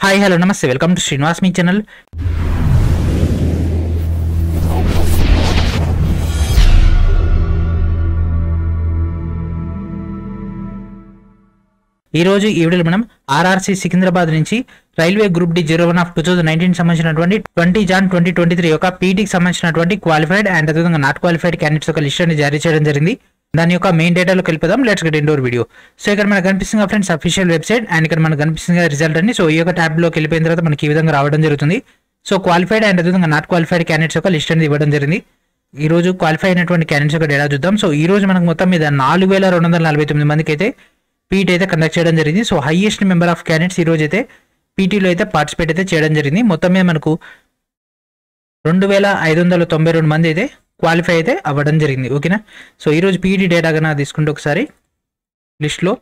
hi hello నమస్తే welcome to Srinivas మీ channel ఈ రోజు ఈ వీడియోలో మనం ఆర్ఆర్సీ సికింద్రాబాద్ నుంచి railway group D zero one of two thousand nineteen సంబంధించినటువంటి twenty Jan twenty twenty three యొక్క పీటీకి సంబంధించినటువంటి క్వాలిఫైడ్ అండ్ అదేవిధంగా నాట్ క్వాలిఫైడ్ క్యాండిడేట్స్ యొక్క లిస్ట్ అని జారీ చేయడం జరిగింది దాని యొక్క మెయిన్ డేటాలోకి వెళ్ళిపోదాం let's get into video so ఇక్కడ మనకు కనిపిస్తుంది ఫ్రెండ్స్ అఫీషియల్ వెబ్సైట్ అండ్ ఇక్కడ మనకు కనిపిస్తుంది రిజల్ట్ అని సో ఈ యొక్క ట్యాబ్ లోకి వెళ్ళిపోయిన తర్వాత మనకి ఈ విధంగా రావడం జరుగుతుంది సో క్వాలిఫైడ్ అండ్ అదేవిధంగా నాట్ క్వాలిఫైడ్ క్యాండిడేట్స్ యొక్క లిస్ట్ అనేది ఇవ్వడం జరిగింది ఈ రోజు క్వాలిఫై అయినటువంటి క్యాండిడేట్స్ యొక్క డేటా చూద్దాం సో ఈ రోజు మనకు మొత్తం మీద నాలుగు వేల రెండు వందల నలభై తొమ్మిది మందికి అయితే పీటీ అయితే కండక్ట్ చేయడం జరిగింది so highest member of candidates ఈ రోజు అయితే పీటీలో అయితే పార్టిసిపేట్ అయితే చేయడం జరిగింది మొత్తం మీద మనకు రెండు వేల ఐదు వందల తొంభై రెండు మంది అయితే క్వాలిఫై అయితే అవ్వడం జరిగింది ఓకేనా సో ఈరోజు పీఈటీ డేటా కన్నా తీసుకుంటే ఒకసారి లిస్ట్లో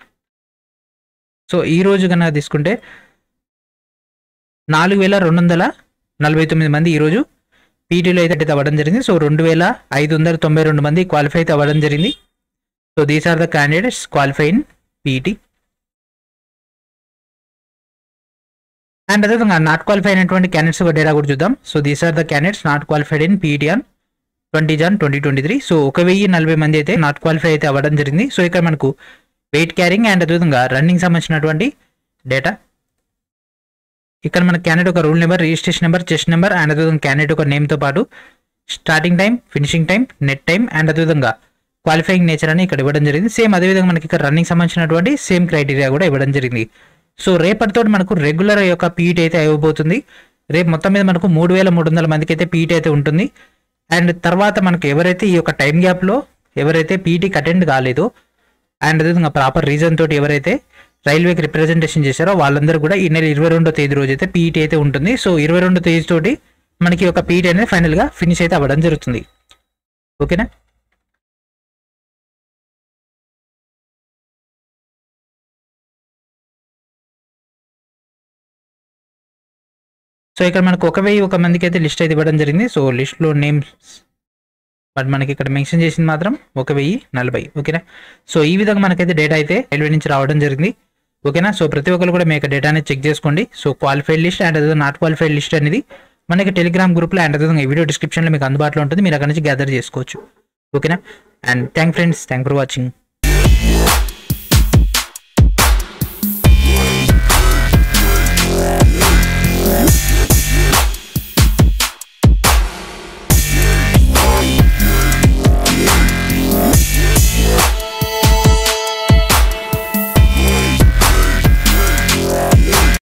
సో ఈ రోజు కన్నా తీసుకుంటే నాలుగు వేల రెండు వందల నలభై తొమ్మిది మంది ఈరోజు పీటీలో అయితే అయితే అవ్వడం జరిగింది సో రెండు వేల ఐదు వందల తొంభై రెండు మంది క్వాలిఫై అయితే అవ్వడం జరిగింది so these are the candidates qualify in PET and అదేవిధంగా నాట్ క్వాలిఫై అయినటువంటి క్యాండిడేట్స్ డేటా కూడా చూద్దాం so these are the candidates not qualified in PET on twenty Jan twenty twenty three so ఒక వెయ్యి నలభై మంది అయితే నాట్ క్వాలిఫై అయితే అవ్వడం జరిగింది సో ఇక్కడ మనకు వెయిట్ క్యారింగ్ అండ్ అదేవిధంగా రన్నింగ్ సంబంధించినటువంటి డేటా ఇక్కడ మన క్యాండిడేట్ ఒక roll number registration number chest number and అదేవిధంగా క్యాండిడేట్ ఒక నేమ్తో పాటు starting time finishing time net time and అదేవిధంగా క్వాలిఫైయింగ్ నేచర్ అని ఇక్కడ ఇవ్వడం జరిగింది సేమ్ అదేవిధంగా మనకి ఇక్కడ రన్నింగ్ సంబంధించినటువంటి సేమ్ క్రైటీరియా కూడా ఇవ్వడం జరిగింది సో రేపటితో మనకు రెగ్యులర్ యొక్క పీఈటీ అయితే అయిపోతుంది రేపు మొత్తం మీద మనకు మూడు వేల మూడు వందల మందికి అయితే పీఈటీ అయితే ఉంటుంది అండ్ తర్వాత మనకు ఎవరైతే ఈ యొక్క టైం గ్యాప్లో ఎవరైతే పీఈటీకి అటెండ్ కాలేదో అండ్ అదేవిధంగా ప్రాపర్ రీజన్ తోటి ఎవరైతే రైల్వేకి రిప్రజెంటేషన్ చేశారో వాళ్ళందరూ కూడా ఈ నెల ఇరవై రెండో తేదీ రోజు అయితే పీఈటీ అయితే ఉంటుంది సో ఇరవై రెండో తేదీ తోటి మనకి ఒక పీఈటీ అనేది ఫైనల్గా ఫినిష్ అయితే అవ్వడం జరుగుతుంది ఓకేనా సో ఇక్కడ మనకు ఒక వెయ్యి ఒక మందికి అయితే లిస్ట్ అయితే ఇవ్వడం జరిగింది సో లిస్ట్లో నేమ్స్ బట్ మనకి ఇక్కడ మెన్షన్ చేసింది మాత్రం ఒక వెయ్యి నలభై ఓకేనా సో ఈ విధంగా మనకైతే డేటా అయితే రైల్వే నుంచి రావడం జరిగింది ఓకేనా సో ప్రతి ఒక్కరు కూడా మీ యొక్క డేటా అనేది చెక్ చేసుకోండి సో క్వాలిఫైడ్ లిస్ట్ అండ్ అదే నాట్ క్వాలిఫైడ్ లిస్ట్ అనేది మనకి టెలిగ్రామ్ గ్రూప్లో అండ్ అదే ఈ వీడియో డిస్క్రిప్షన్లో మీకు అందుబాటులో ఉంటుంది మీరు అక్కడ నుంచి గ్యాదర్ చేసుకోవచ్చు ఓకేనా and thank friends thank for watching